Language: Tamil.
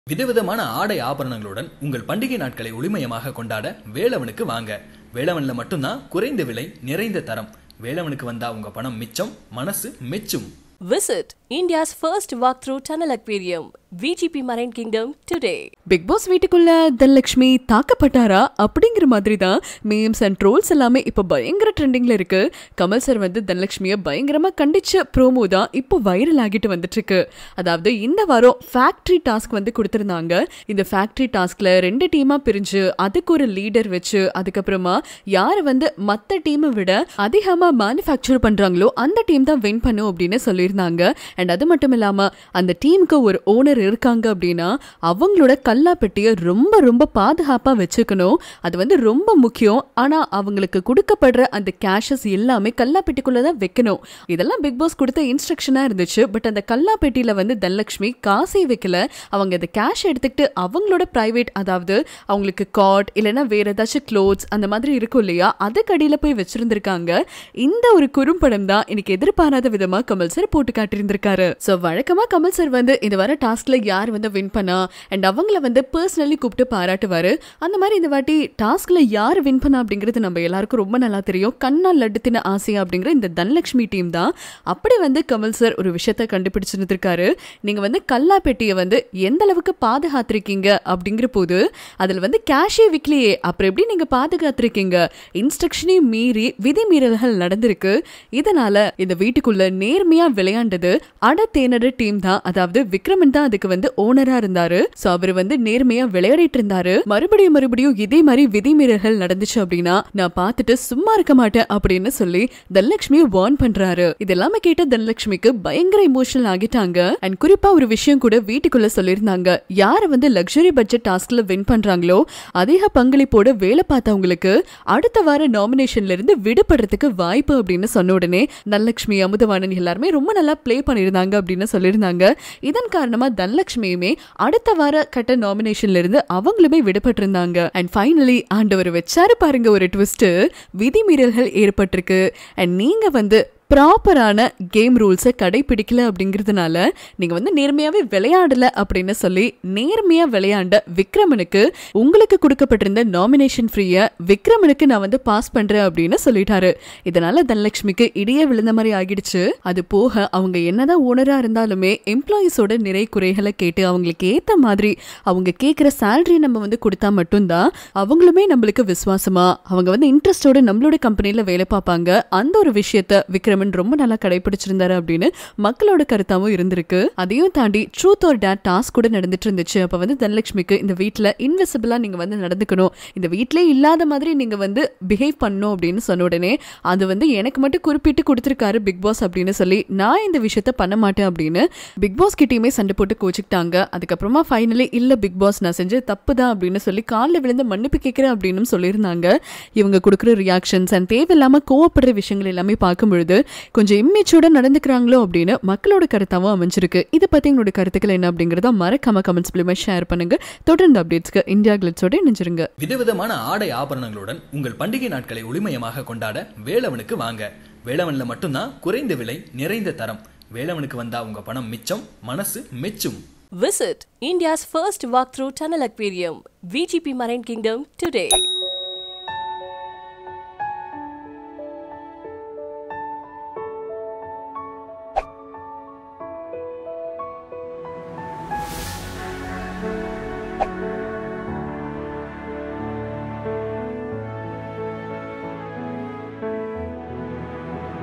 விதவிதமான ஆடை ஆபரணங்களுடன் உங்கள் பண்டிகை நாட்களை ஒளிமயமாக கொண்டாட வேலவனுக்கு வாங்க வேலவன்ல மட்டும்தான் குறைந்த விலை நிறைந்த தரம் வேலவனுக்கு வந்தா உங்க பணம் மிச்சம் மனசு மெச்சும் Visit India's first walkthrough tunnel aquarium, VGP Marine Kingdom, today. Bigg Boss வீட்டுக்குள்ள தனலட்சுமி தாக்கப்பட்டாரா அப்படிங்கிற மாதிரி தான் மீம்ஸ் அண்ட் ட்ரோல்ஸ் எல்லாமே இப்போ பயங்கர ட்ரெண்டிங்ல இருக்கு கமல் சார் வந்து தனலட்சுமியை பயங்கரமா கண்டிச்ச ப்ரோமோ தான் இப்போ வைரல் ஆகிட்டு வந்துட்டு இருக்கு அதாவது இந்த வாரம் ஃபேக்டரி டாஸ்க் வந்து கொடுத்துருந்தாங்க இந்த ஃபேக்டரி டாஸ்க்ல ரெண்டு டீமா பிரிஞ்சு அதுக்கு ஒரு லீடர் வச்சு அதுக்கப்புறமா யார் வந்து மற்ற டீமை விட அதிகமா மேனுஃபேக்சர் பண்றாங்களோ அந்த டீம் தான் வின் பண்ணும் அப்படின்னு சொல்லியிருந்தாங்க அண்ட் அது மட்டும் இல்லாம அந்த டீமுக்கு ஒரு ஓனர் இருக்காங்க அப்படின்னா அவங்களோட கல்லா பெட்டியை ரொம்ப ரொம்ப பாதுகாப்பா வச்சுக்கணும் அது வந்து ரொம்ப முக்கியம் ஆனா அவங்களுக்கு கொடுக்கப்படுற அந்த கேஷஸ் எல்லாமே கல்லா பெட்டிக்குள்ள தான் வைக்கணும் இதெல்லாம் பிக் பாஸ் கொடுத்த இன்ஸ்ட்ரக்ஷனா இருந்துச்சு பட் அந்த கல்லா பெட்டியில வந்து தனலட்சுமி காசே வைக்கல அவங்க அந்த கேஷ் எடுத்துக்கிட்டு அவங்களோட பிரைவேட் அதாவது அவங்களுக்கு காட் இல்லைன்னா வேற ஏதாச்சும் க்ளோத்ஸ் அந்த மாதிரி இருக்கும் இல்லையா அதுக்கு அடியில போய் வச்சிருந்திருக்காங்க இந்த ஒரு குறும்படம் தான் இன்னைக்கு எதிர்பாராத விதமா கமல் சார் போட்டு காட்டியிருந்திருக்காரு சோ வழக்கமா கமல் சார் வந்து இந்த வர டாஸ்க்ல யார் வந்து வின் பண்ணா அண்ட் அவங்கள வந்து பர்சனலி கூப்பிட்டு பாராட்டுவாரு அந்த மாதிரி இந்த வாட்டி டாஸ்க்ல யார் வின் பண்ணா அப்படிங்கிறது நம்ம எல்லாருக்கும் ரொம்ப நல்லா தெரியும் கண்ணா லட்டு தின ஆசையா அப்படிங்கிற இந்த தனலட்சுமி டீம் தான் அப்படி வந்து கமல் சார் ஒரு விஷயத்த கண்டுபிடிச்சிருந்திருக்காரு நீங்க வந்து கல்லா பெட்டியை வந்து எந்த அளவுக்கு பாதுகாத்திருக்கீங்க அப்படிங்கிற போது அதுல வந்து கேஷே விக்கலையே அப்புறம் எப்படி நீங்க பாதுகாத்திருக்கீங்க இன்ஸ்ட்ரக்ஷனையும் மீறி விதிமீறல்கள் நடந்திருக்கு இதனால இந்த வீட்டுக்குள்ள நேர்மையா விளையாண்டது அட தேனட டீம் தான் அதாவது விக்ரமன் தான் அதுக்கு வந்து ஓனரா இருந்தாரு சோ அவர் வந்து நேர்மையா விளையாடிட்டு இருந்தாரு மறுபடியும் மறுபடியும் இதே மாதிரி விதிமீறல்கள் நடந்துச்சு அப்படின்னா நான் பார்த்துட்டு சும்மா இருக்க மாட்டேன் அப்படின்னு சொல்லி தனலட்சுமியை வார்ன் பண்றாரு இதெல்லாமே கேட்ட தனலட்சுமிக்கு பயங்கர இமோஷனல் ஆகிட்டாங்க அண்ட் குறிப்பா ஒரு விஷயம் கூட வீட்டுக்குள்ள சொல்லியிருந்தாங்க யார வந்து லக்ஸரி பட்ஜெட் டாஸ்க்ல வின் பண்றாங்களோ அதிக பங்களிப்போட வேலை பார்த்தவங்களுக்கு அடுத்த வார நாமினேஷன்ல இருந்து விடுபடுறதுக்கு வாய்ப்பு அப்படின்னு சொன்ன உடனே தனலட்சுமி அமுதவாணன் எல்லாருமே ரொம்ப நல்லா ப்ளே பண்ணியிருந்தாங்க அப்படின்னு சொல்லியிருந்தாங்க இதன் காரணமா தனலட்சுமியுமே அடுத்த வார கட்ட நாமினேஷன்ல இருந்து அவங்களுமே விடுபட்டிருந்தாங்க அண்ட் ஃபைனலி ஆண்டவர் வச்சாரு பாருங்க ஒரு ட்விஸ்ட் விதிமீறல்கள் ஏற்பட்டிருக்கு அண்ட் நீங்க வந்து ப்ராப்பரான கேம் ரூல்ஸை கடைபிடிக்கல அப்படிங்கிறதுனால நீங்கள் வந்து நேர்மையாகவே விளையாடல அப்படின்னு சொல்லி நேர்மையாக விளையாண்ட விக்ரமனுக்கு உங்களுக்கு கொடுக்கப்பட்டிருந்த நாமினேஷன் ஃப்ரீயை விக்ரமனுக்கு நான் வந்து பாஸ் பண்ணுறேன் அப்படின்னு சொல்லிட்டாரு இதனால தனலட்சுமிக்கு இடையே விழுந்த மாதிரி ஆகிடுச்சு அது போக அவங்க என்னதான் ஓனராக இருந்தாலுமே எம்ப்ளாயீஸோட நிறை குறைகளை கேட்டு அவங்களுக்கு ஏற்ற மாதிரி அவங்க கேட்குற சேலரி நம்ம வந்து கொடுத்தா மட்டும்தான் அவங்களுமே நம்மளுக்கு விசுவாசமா அவங்க வந்து இன்ட்ரெஸ்டோட நம்மளோட கம்பெனியில் வேலை பார்ப்பாங்க அந்த ஒரு விஷயத்த விக்ரம் விக்ரமன் ரொம்ப நல்லா கடைபிடிச்சிருந்தாரு அப்படின்னு மக்களோட கருத்தாவும் இருந்திருக்கு அதையும் தாண்டி ட்ரூத் ஒரு டேட் டாஸ்க் கூட நடந்துட்டு இருந்துச்சு அப்ப வந்து தனலட்சுமிக்கு இந்த வீட்டுல இன்விசிபிளா நீங்க வந்து நடந்துக்கணும் இந்த வீட்லயே இல்லாத மாதிரி நீங்க வந்து பிஹேவ் பண்ணணும் அப்படின்னு சொன்ன உடனே அது வந்து எனக்கு மட்டும் குறிப்பிட்டு கொடுத்துருக்காரு பிக் பாஸ் அப்படின்னு சொல்லி நான் இந்த விஷயத்த பண்ண மாட்டேன் அப்படின்னு பிக் பாஸ் கிட்டயுமே சண்டை போட்டு கோச்சுக்கிட்டாங்க அதுக்கப்புறமா ஃபைனலி இல்ல பிக் பாஸ் நான் செஞ்ச தப்பு தான் அப்படின்னு சொல்லி காலில் விழுந்து மன்னிப்பு கேட்கிறேன் அப்படின்னு சொல்லியிருந்தாங்க இவங்க கொடுக்குற ரியாக்ஷன்ஸ் அண்ட் தேவையில்லாம கோவப்படுற விஷயங்கள் எல்லாமே பார்க்கும் பொழுது கொஞ்சம் இம்மெச்சூர்டா நடந்துக்கிறாங்களோ அப்படின்னு மக்களோட கருத்தாவும் அமைஞ்சிருக்கு இதை பத்தி எங்களோட கருத்துக்கள் என்ன அப்படிங்கறத மறக்காம கமெண்ட்ஸ் மூலமா ஷேர் பண்ணுங்க தொடர்ந்து அப்டேட்ஸ்க்கு இந்தியா கிளிட்ஸோட இணைஞ்சிருங்க விதவிதமான ஆடை ஆபரணங்களுடன் உங்கள் பண்டிகை நாட்களை ஒளிமயமாக கொண்டாட வேலவனுக்கு வாங்க வேலவன்ல மட்டும்தான் குறைந்த விலை நிறைந்த தரம் வேலவனுக்கு வந்தா உங்க பணம் மிச்சம் மனசு மெச்சும் Visit India's first walkthrough tunnel aquarium, VGP Marine Kingdom, today.